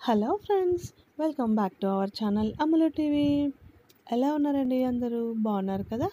hello friends welcome back to our channel Amalu TV ఎలా ఉన్నారండి అందరూ బాగున్నారు కదా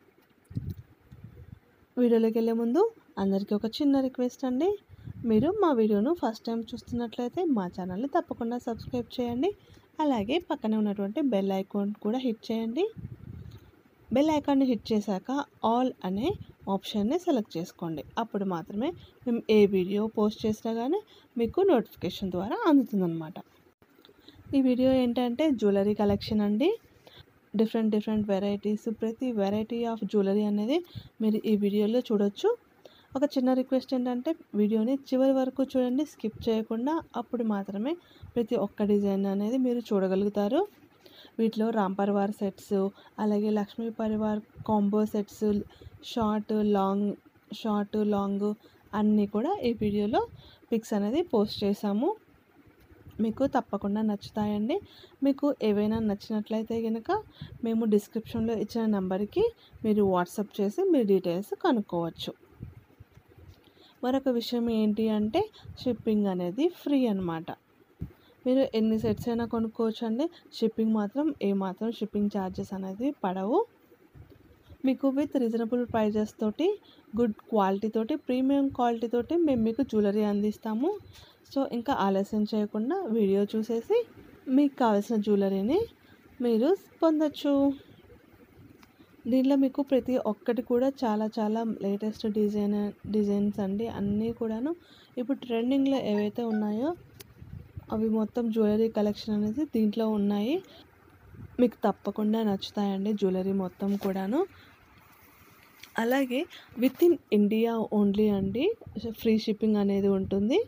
వీడియోలోకి వెళ్ళే ముందు అందరికీ ఒక చిన్న రిక్వెస్ట్ అండి మీరు మా వీడియోను ఫస్ట్ టైం చూస్తున్నట్లయితే మా ఛానల్ని తప్పకుండా సబ్స్క్రైబ్ చేయండి అలాగే పక్కనే ఉన్నటువంటి బెల్ ఐకాన్ కూడా హిట్ చేయండి బెల్ ఐకాన్ని హిట్ చేశాక ఆల్ అనే ఆప్షన్ని సెలెక్ట్ చేసుకోండి అప్పుడు మాత్రమే మేము ఏ వీడియో పోస్ట్ చేసినా కానీ మీకు నోటిఫికేషన్ ద్వారా అందుతుందన్నమాట ఈ వీడియో ఏంటంటే జ్యువెలరీ కలెక్షన్ అండి డిఫరెంట్ డిఫరెంట్ వెరైటీస్ ప్రతి వెరైటీ ఆఫ్ జ్యువెలరీ అనేది మీరు ఈ వీడియోలో చూడొచ్చు ఒక చిన్న రిక్వెస్ట్ ఏంటంటే వీడియోని చివరి వరకు చూడండి స్కిప్ చేయకుండా అప్పుడు మాత్రమే ప్రతి ఒక్క డిజైన్ అనేది మీరు చూడగలుగుతారు వీటిలో రామ్ పరివార్ సెట్స్ అలాగే Lakshmi Parivar combo sets short long short long అన్నీ కూడా ఈ వీడియోలో పిక్స్ అనేది పోస్ట్ చేశాము మీకు తప్పకుండా నచ్చుతాయండి మీకు ఏవైనా నచ్చినట్లయితే కనుక మేము డిస్క్రిప్షన్లో ఇచ్చిన నెంబర్కి మీరు వాట్సాప్ చేసి మీ డీటెయిల్స్ కనుక్కోవచ్చు మరొక విషయం ఏంటి అంటే షిప్పింగ్ అనేది ఫ్రీ అనమాట మీరు ఎన్ని సెట్స్ అయినా కొనుక్కోవచ్చు అండి షిప్పింగ్ మాత్రం ఏమాత్రం షిప్పింగ్ ఛార్జెస్ అనేది పడవు మీకు విత్ రీజనబుల్ ప్రైజెస్ తోటి గుడ్ క్వాలిటీ తోటి ప్రీమియం క్వాలిటీ తోటి మేము మీకు జ్యువెలరీ అందిస్తాము సో ఇంకా ఆలస్యం చేయకుండా వీడియో చూసేసి మీకు కావాల్సిన జ్యువెలరీని మీరు పొందొచ్చు దీంట్లో మీకు ప్రతి ఒక్కటి కూడా చాలా చాలా లేటెస్ట్ డిజైన్ డిజైన్స్ అండి అన్నీ కూడాను ఇప్పుడు ట్రెండింగ్లో ఏవైతే ఉన్నాయో అవి మొత్తం జ్యువెలరీ కలెక్షన్ అనేది దీంట్లో ఉన్నాయి మీకు తప్పకుండా నచ్చుతాయండి జ్యువెలరీ మొత్తం కూడాను అలాగే విత్ ఇన్ ఇండియా ఓన్లీ అండి ఫ్రీ షిప్పింగ్ అనేది ఉంటుంది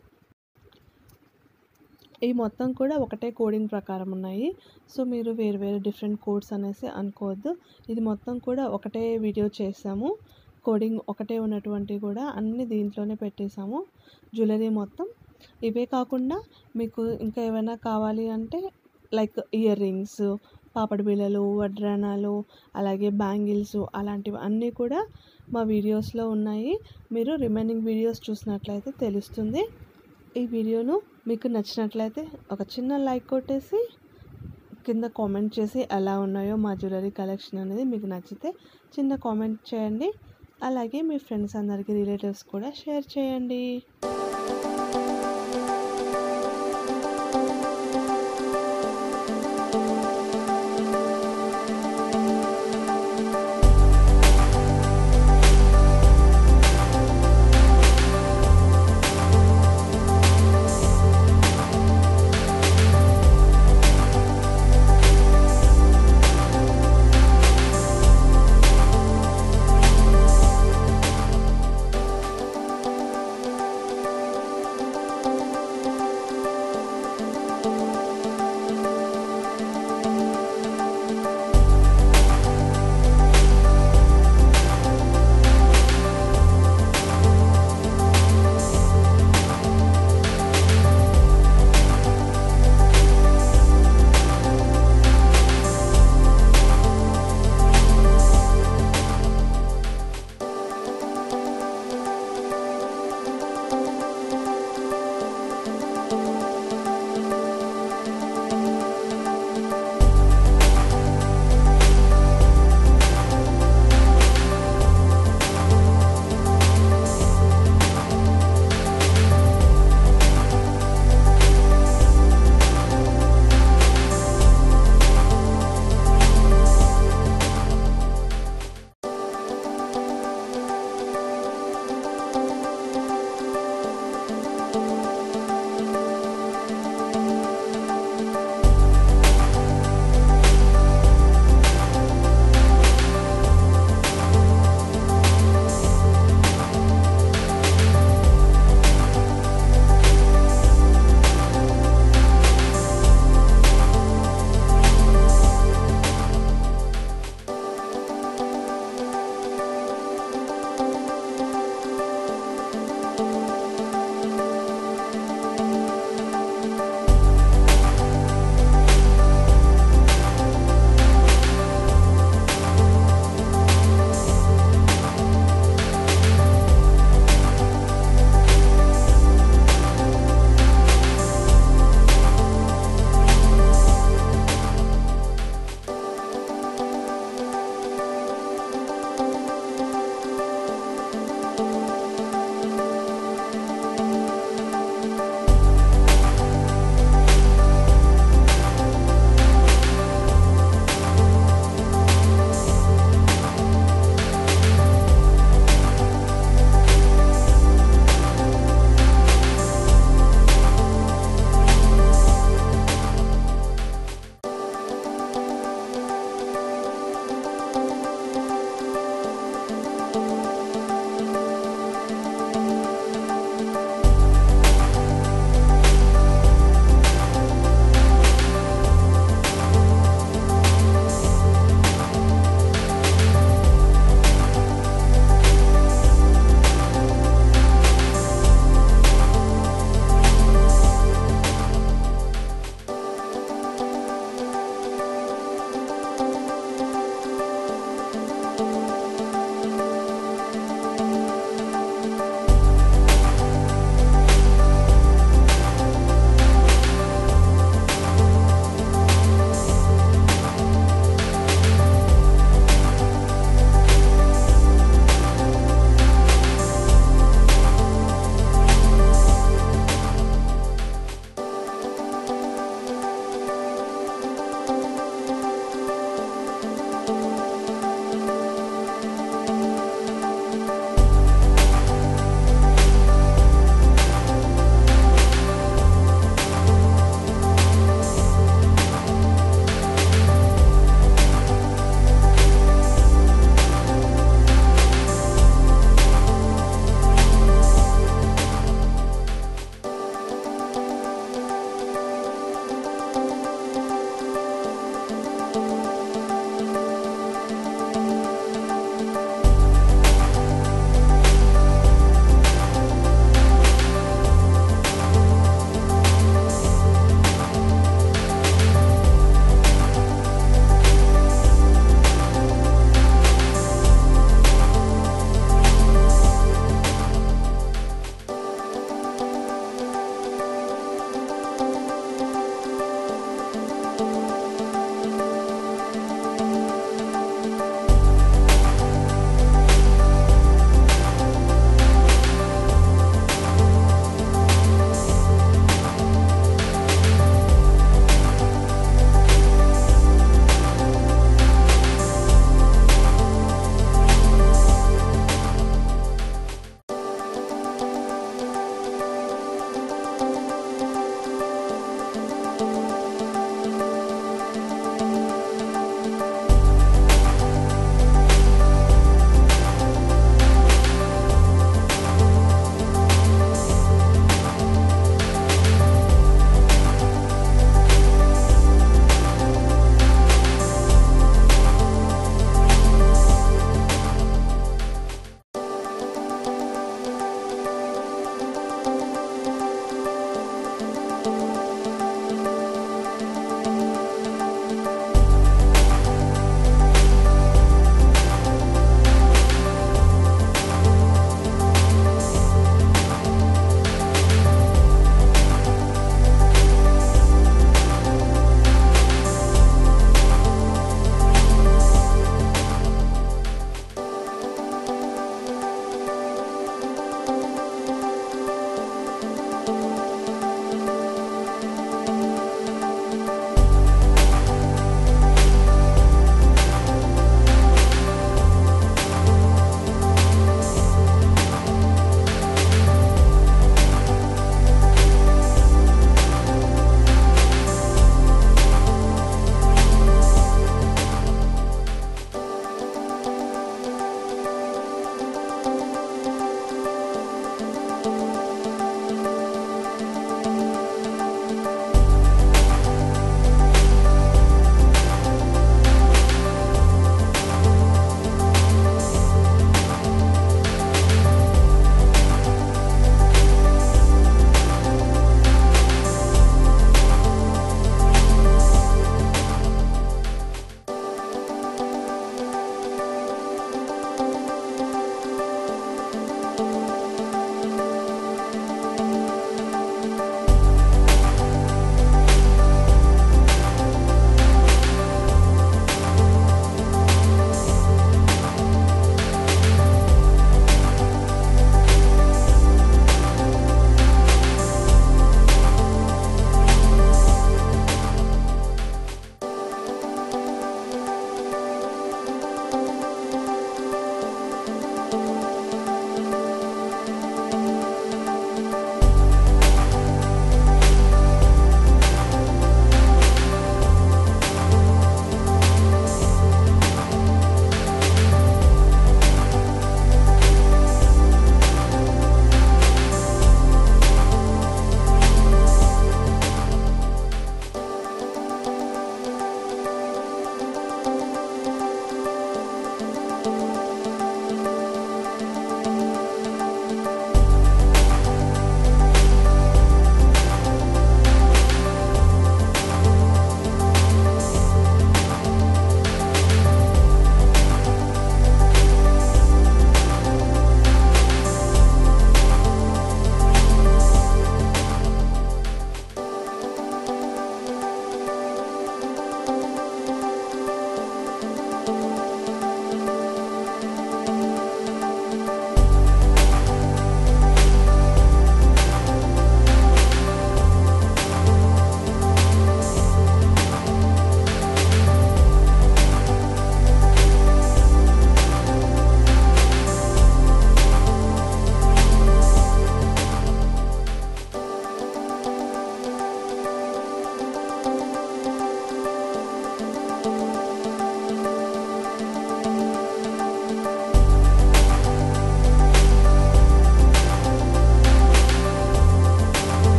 ఈ మొత్తం కూడా ఒకటే కోడింగ్ ప్రకారం ఉన్నాయి సో మీరు వేరు వేరు డిఫరెంట్ కోడ్స్ అనేసి అనుకోవద్దు ఇది మొత్తం కూడా ఒకటే వీడియో చేసాము కోడింగ్ ఒకటే ఉన్నటువంటి కూడా అన్ని దీంట్లోనే పెట్టేసాము జ్యువెలరీ మొత్తం ఇవే కాకుండా మీకు ఇంకా ఏమైనా కావాలి అంటే లైక్ ఇయర్ రింగ్స్ పాపడి బిళ్ళలు వడ్రానాలు అలాగే బ్యాంగిల్స్ అలాంటివి అన్నీ కూడా మా వీడియోస్లో ఉన్నాయి మీరు రిమైనింగ్ వీడియోస్ చూసినట్లయితే తెలుస్తుంది ఈ వీడియోను మీకు నచ్చినట్లయితే ఒక చిన్న లైక్ కొట్టేసి కింద కామెంట్ చేసి ఎలా ఉన్నాయో మా జ్యువెలరీ కలెక్షన్ అనేది మీకు నచ్చితే చిన్న కామెంట్ చేయండి అలాగే మీ ఫ్రెండ్స్ అందరికీ రిలేటివ్స్ కూడా షేర్ చేయండి